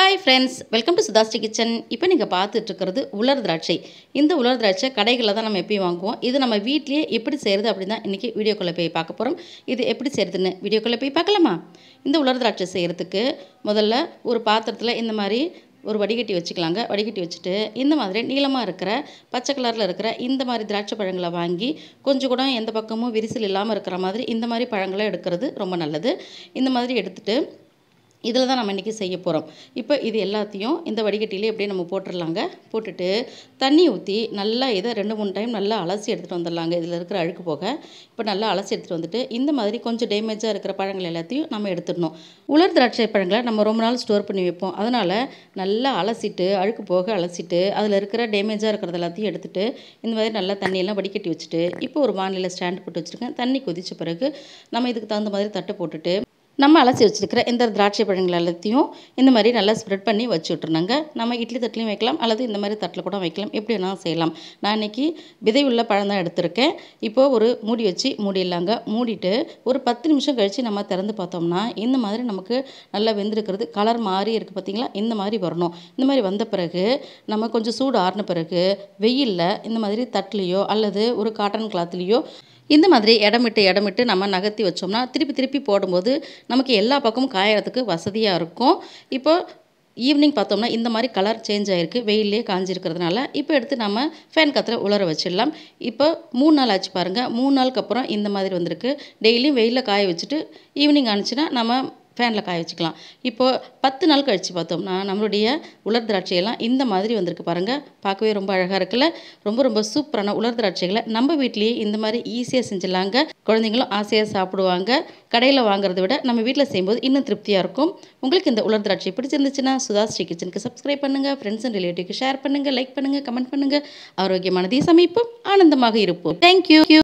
hi friends welcome to Sudhashree kitchen இப்போ நீங்கள் பார்த்துட்டு இருக்கிறது உலர் திராட்சை இந்த உலர் திராட்சை கடைகளில் தான் நம்ம எப்பயும் வாங்குவோம் இது நம்ம வீட்லேயே எப்படி செய்கிறது அப்படின்னு தான் இன்றைக்கி வீடியோக்குள்ளே போய் பார்க்க போகிறோம் இது எப்படி செய்கிறதுன்னு வீடியோக்குள்ளே போய் பார்க்கலாமா இந்த உலர் திராட்சை செய்கிறதுக்கு முதல்ல ஒரு பாத்திரத்தில் இந்த மாதிரி ஒரு வடிகட்டி வச்சுக்கலாங்க வடிகட்டி வச்சுட்டு இந்த மாதிரி நீளமாக இருக்கிற பச்சை கலரில் இருக்கிற இந்த மாதிரி திராட்சை பழங்களை வாங்கி கொஞ்சம் கூட எந்த பக்கமும் விரிசல் இல்லாமல் இருக்கிற மாதிரி இந்த மாதிரி பழங்களை எடுக்கிறது ரொம்ப நல்லது இந்த மாதிரி எடுத்துட்டு இதில் தான் நம்ம இன்றைக்கி செய்ய போகிறோம் இப்போ இது எல்லாத்தையும் இந்த வடிகட்டிலே அப்படியே நம்ம போட்டுடலாங்க போட்டுட்டு தண்ணி ஊற்றி நல்லா இதை ரெண்டு மூணு டைம் நல்லா அலசி எடுத்துகிட்டு வந்துடலாங்க இதில் இருக்கிற அழுக்கு போக இப்போ நல்லா அலசி எடுத்துகிட்டு வந்துட்டு இந்த மாதிரி கொஞ்சம் டேமேஜாக இருக்கிற பழங்கள் எல்லாத்தையும் நம்ம எடுத்துடணும் உலர் திராட்சை பழங்களை நம்ம ரொம்ப நாள் ஸ்டோர் பண்ணி வைப்போம் அதனால் நல்லா அலசிட்டு அழுக்கு போக அலசிட்டு அதில் இருக்கிற டேமேஜாக இருக்கிறது எல்லாத்தையும் எடுத்துட்டு இந்த மாதிரி நல்லா தண்ணியெல்லாம் வடிகட்டி வச்சுட்டு இப்போ ஒரு வானிலையில் ஸ்டாண்ட் போட்டு வச்சுருக்கேன் தண்ணி கொதிச்ச பிறகு நம்ம இதுக்கு தகுந்த மாதிரி தட்டு போட்டுட்டு நம்ம அலசி வச்சுருக்கிற இந்த திராட்சை பழங்கள் எல்லாத்தையும் இந்த மாதிரி நல்லா ஸ்ப்ரெட் பண்ணி வச்சு விட்ருணுங்க நம்ம இட்லி தட்டுலையும் வைக்கலாம் அல்லது இந்த மாதிரி தட்டில் கூட வைக்கலாம் எப்படி வேணாலும் செய்யலாம் நான் இன்றைக்கி விதை உள்ள பழம் தான் எடுத்திருக்கேன் இப்போது ஒரு மூடி வச்சு மூடிடலாங்க மூடிட்டு ஒரு பத்து நிமிஷம் கழித்து நம்ம திறந்து பார்த்தோம்னா இந்த மாதிரி நமக்கு நல்லா வெந்திருக்கிறது கலர் மாறி இருக்குது பார்த்தீங்களா இந்த மாதிரி வரணும் இந்த மாதிரி வந்த பிறகு நம்ம கொஞ்சம் சூடு ஆறின பிறகு வெயிலில் இந்த மாதிரி தட்டுலேயோ அல்லது ஒரு காட்டன் கிளாத்லேயோ இந்த மாதிரி இடமிட்டு இடமிட்டு நம்ம நகர்த்தி வச்சோம்னா திருப்பி திருப்பி போடும்போது நமக்கு எல்லா பக்கமும் காயறதுக்கு வசதியாக இருக்கும் இப்போ ஈவினிங் பார்த்தோம்னா இந்த மாதிரி கலர் சேஞ்ச் ஆகிருக்கு வெயிலே காஞ்சிருக்கிறதுனால இப்போ எடுத்து நம்ம ஃபேன் காற்றுல உலர வச்சிடலாம் இப்போ மூணு நாள் ஆச்சு பாருங்கள் மூணு நாளுக்கு அப்புறம் இந்த மாதிரி வந்திருக்கு டெய்லியும் வெயிலில் காய வச்சுட்டு ஈவினிங் ஆனிச்சுன்னா நம்ம ஃபேனில் காய வச்சுக்கலாம் இப்போது பத்து நாள் கழித்து பார்த்தோம்னா நம்மளுடைய உலர் திராட்சையெல்லாம் இந்த மாதிரி வந்திருக்கு பாருங்கள் பார்க்கவே ரொம்ப அழகாக இருக்குல்ல ரொம்ப ரொம்ப சூப்பரான உலர் திராட்சைகளை நம்ம வீட்லேயே இந்த மாதிரி ஈஸியாக செஞ்சிடலாங்க குழந்தைங்களும் ஆசையாக சாப்பிடுவாங்க கடையில் வாங்குறத விட நம்ம வீட்டில் செய்யும்போது இன்னும் திருப்தியாக இருக்கும் உங்களுக்கு இந்த உலர் திராட்சை பிடிச்சிருந்துச்சுன்னா சுதாஸ்ரீ கிச்சனுக்கு சப்ஸ்கிரைப் பண்ணுங்கள் ஃப்ரெண்ட்ஸ் அண்ட் ரிலேட்டிவ்க்கு ஷேர் பண்ணுங்கள் லைக் பண்ணுங்கள் கமெண்ட் பண்ணுங்கள் ஆரோக்கியமானதை சமைப்போம் ஆனந்தமாக இருப்போம் தேங்க்யூ